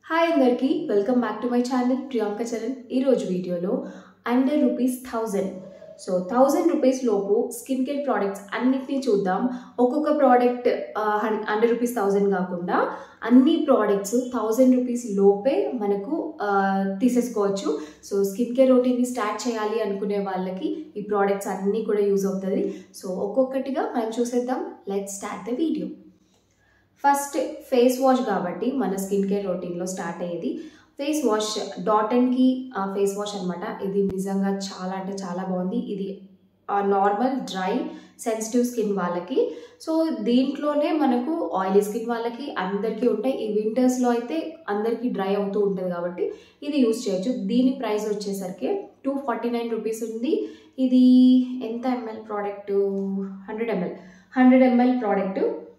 hi అందరికీ welcome back to my channel Priyanka Charan ఈరోజు వీడియోలో under rupees thousand so thousand rupees లోపు స్కిన్ కేర్ ప్రోడక్ట్స్ అన్నిటినీ చూద్దాం ఒక్కొక్క ప్రోడక్ట్ అండర్ రూపీస్ థౌజండ్ కాకుండా అన్ని ప్రోడక్ట్స్ థౌజండ్ రూపీస్ లోపే మనకు ఆ, తీసేసుకోవచ్చు సో స్కిన్ కేర్ రొటీన్ని స్టార్ట్ చేయాలి అనుకునే వాళ్ళకి ఈ ప్రోడక్ట్స్ అన్నీ కూడా యూజ్ అవుతుంది సో ఒక్కొక్కటిగా మనం చూసేద్దాం let start the video first face wash కాబట్టి మన స్కిన్ కేర్ రొటీన్లో స్టార్ట్ అయ్యేది ఫేస్ వాష్ డాట్ అండ్కి ఫేస్ వాష్ అనమాట ఇది నిజంగా చాలా అంటే చాలా బాగుంది ఇది నార్మల్ డ్రై సెన్సిటివ్ స్కిన్ వాళ్ళకి సో దీంట్లోనే మనకు ఆయిలీ స్కిన్ వాళ్ళకి అందరికీ ఉంటాయి ఈ వింటర్స్లో అయితే అందరికీ డ్రై అవుతూ ఉంటుంది కాబట్టి ఇది యూస్ చేయొచ్చు దీని ప్రైస్ వచ్చేసరికి టూ ఫార్టీ నైన్ రూపీస్ ఉంది ఇది ఎంత ML product hundred ML hundred ML product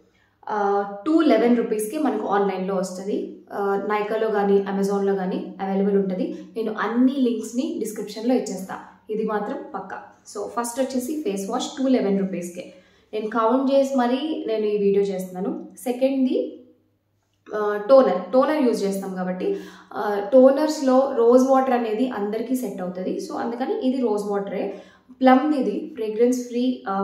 two eleven రూపీస్కి మనకు ఆన్లైన్లో వస్తుంది నైకాలో కానీ అమెజాన్లో కానీ అవైలబుల్ ఉంటుంది నేను అన్ని లింక్స్ని డిస్క్రిప్షన్లో ఇచ్చేస్తా ఇది మాత్రం పక్కా సో ఫస్ట్ వచ్చేసి ఫేస్ వాష్ టూ లెవెన్ రూపీస్కే నేను కౌంట్ చేసి మరీ నేను ఈ వీడియో చేస్తున్నాను సెకండ్ది టోనర్ టోనర్ యూజ్ చేస్తాం కాబట్టి టోనర్స్లో రోజ్ వాటర్ అనేది అందరికీ సెట్ అవుతుంది సో అందుకని ఇది రోజ్ వాటరే ప్లమ్ ఇది ఫ్రేగ్రెన్స్ ఫ్రీ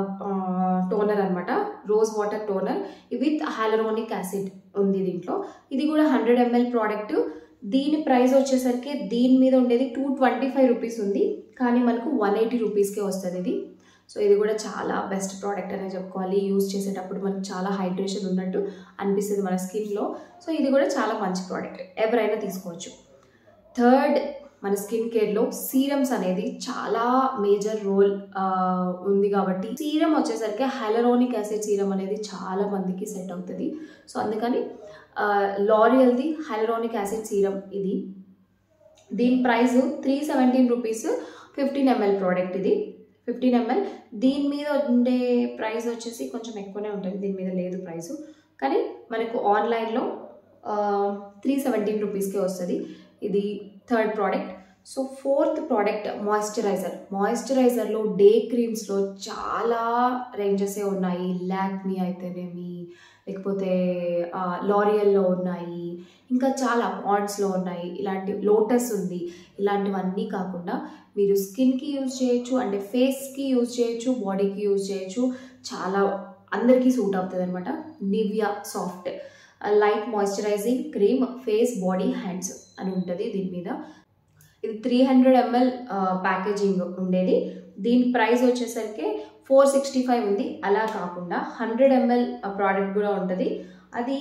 టోనర్ అనమాట rose water toner with hyaluronic acid ఉంది దీంట్లో ఇది కూడా హండ్రెడ్ ఎంఎల్ ప్రోడక్ట్ దీని ప్రైస్ వచ్చేసరికి దీని మీద ఉండేది టూ ట్వంటీ ఫైవ్ రూపీస్ ఉంది కానీ మనకు వన్ ఎయిటీ రూపీస్కే వస్తుంది ఇది సో ఇది కూడా చాలా బెస్ట్ ప్రోడక్ట్ అనే చెప్పుకోవాలి యూజ్ చేసేటప్పుడు మనకు చాలా హైడ్రేషన్ ఉన్నట్టు అనిపిస్తుంది మన స్కిన్లో సో ఇది కూడా చాలా మంచి ప్రోడక్ట్ ఎవరైనా తీసుకోవచ్చు థర్డ్ మన స్కిన్ కేర్లో సీరమ్స్ అనేది చాలా మేజర్ రోల్ ఉంది కాబట్టి సీరం వచ్చేసరికి హైలరోనిక్ యాసిడ్ సీరం అనేది చాలా మందికి సెట్ అవుతుంది సో అందుకని లారియల్ది హైలరోనిక్ యాసిడ్ సీరం ఇది దీని price three seventeen rupees fifteen ML product ఇది ఫిఫ్టీన్ ఎంఎల్ దీని మీద ఉండే ప్రైస్ వచ్చేసి కొంచెం ఎక్కువనే ఉంటుంది దీని మీద లేదు ప్రైస్ కానీ మనకు ఆన్లైన్లో త్రీ సెవెంటీన్ రూపీస్కే వస్తుంది ఇది third product so fourth product moisturiser మాయిశ్చరైజర్లో డే క్రీమ్స్లో చాలా రేంజెసే ఉన్నాయి లాక్మీ అయితేనేమి లేకపోతే లారియల్లో ఉన్నాయి ఇంకా చాలా పాండ్స్లో ఉన్నాయి ఇలాంటి లోటస్ ఉంది ఇలాంటివన్నీ కాకుండా మీరు స్కిన్కి యూజ్ చేయొచ్చు అంటే ఫేస్కి యూజ్ చేయొచ్చు బాడీకి యూజ్ చేయొచ్చు చాలా అందరికీ సూట్ అవుతుంది అనమాట Nivea soft light moisturising cream face body hands అని ఉంటుంది దీని మీద ఇది త్రీ హండ్రెడ్ ఎంఎల్ ప్యాకేజింగ్ ఉండేది దీని ప్రైస్ వచ్చేసరికి ఫోర్ సిక్స్టీ ఫైవ్ ఉంది అలా కాకుండా హండ్రెడ్ ఎంఎల్ ప్రోడక్ట్ కూడా ఉంటుంది అది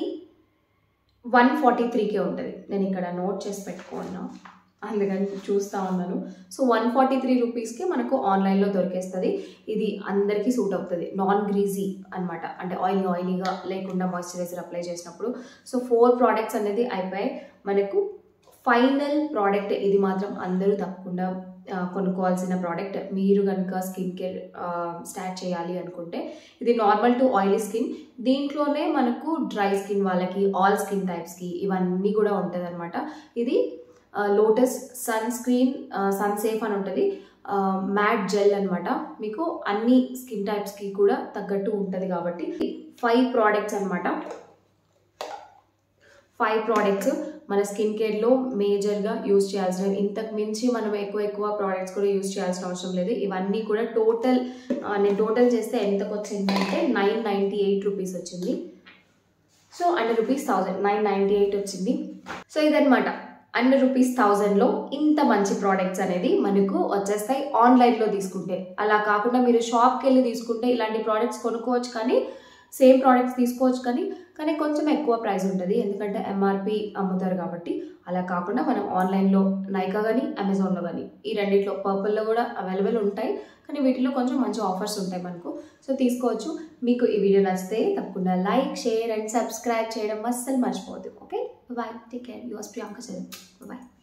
వన్ ఫార్టీ త్రీకే ఉంటుంది నేను ఇక్కడ నోట్ చేసి పెట్టుకున్నా అందుకని చూస్తూ ఉన్నాను సో వన్ ఫార్టీ త్రీ రూపీస్కి మనకు ఆన్లైన్లో దొరికేస్తుంది ఇది అందరికీ సూట్ అవుతుంది నాన్ గ్రీజీ అనమాట అంటే ఆయిలీ ఆయిలీగా లేకుండా మాయిశ్చరైజర్ అప్లై చేసినప్పుడు సో ఫోర్ ప్రోడక్ట్స్ అనేది అయిపోయాయి మనకు ఫైనల్ ప్రోడక్ట్ ఇది మాత్రం అందరూ తప్పకుండా కొనుక్కోవాల్సిన ప్రోడక్ట్ మీరు కనుక స్కిన్ కేర్ స్టార్ట్ చేయాలి అనుకుంటే ఇది నార్మల్ టు ఆయిలీ స్కిన్ దీంట్లోనే మనకు డ్రై స్కిన్ వాళ్ళకి ఆల్ స్కిన్ టైప్స్కి ఇవన్నీ కూడా ఉంటుంది అనమాట ఇది Lotus sunscreen sun safe అని ఉంటుంది మ్యాట్ జెల్ అనమాట మీకు అన్ని స్కిన్ టైప్స్కి కూడా తగ్గట్టు ఉంటుంది కాబట్టి ఫైవ్ ప్రోడక్ట్స్ అనమాట ఫైవ్ ప్రోడక్ట్స్ మన స్కిన్ కేర్లో మేజర్గా యూజ్ చేయాల్సిన ఇంతకు మించి మనం ఎక్కువ ఎక్కువ ప్రోడక్ట్స్ కూడా యూజ్ చేయాల్సిన అవసరం లేదు ఇవన్నీ కూడా టోటల్ నేను టోటల్ చేస్తే ఎంతకు వచ్చిందంటే నైన్ నైంటీ ఎయిట్ రూపీస్ వచ్చింది so under rupees thousand nine ninety eight వచ్చింది సో ఇదనమాట అండర్ రూపీస్ థౌజండ్లో ఇంత మంచి ప్రోడక్ట్స్ అనేది మనకు వచ్చేస్తాయి ఆన్లైన్లో తీసుకుంటే అలా కాకుండా మీరు షాప్కి వెళ్ళి తీసుకుంటే ఇలాంటి ప్రోడక్ట్స్ కొనుక్కోవచ్చు కానీ సేమ్ ప్రోడక్ట్స్ తీసుకోవచ్చు కానీ కానీ కొంచెం ఎక్కువ ప్రైస్ ఉంటుంది ఎందుకంటే ఎంఆర్పి అమ్ముతారు కాబట్టి అలా కాకుండా మనం ఆన్లైన్లో నైకా కానీ అమెజాన్లో కానీ ఈ రెండిట్లో పర్పుల్లో కూడా అవైలబుల్ ఉంటాయి కానీ వీటిలో కొంచెం మంచి ఆఫర్స్ ఉంటాయి మనకు సో తీసుకోవచ్చు మీకు ఈ వీడియో నచ్చితే తప్పకుండా లైక్ షేర్ అండ్ సబ్స్క్రైబ్ చేయడం అస్సలు మర్చిపోవద్దు okay bye take care yours Priyanka Charan bye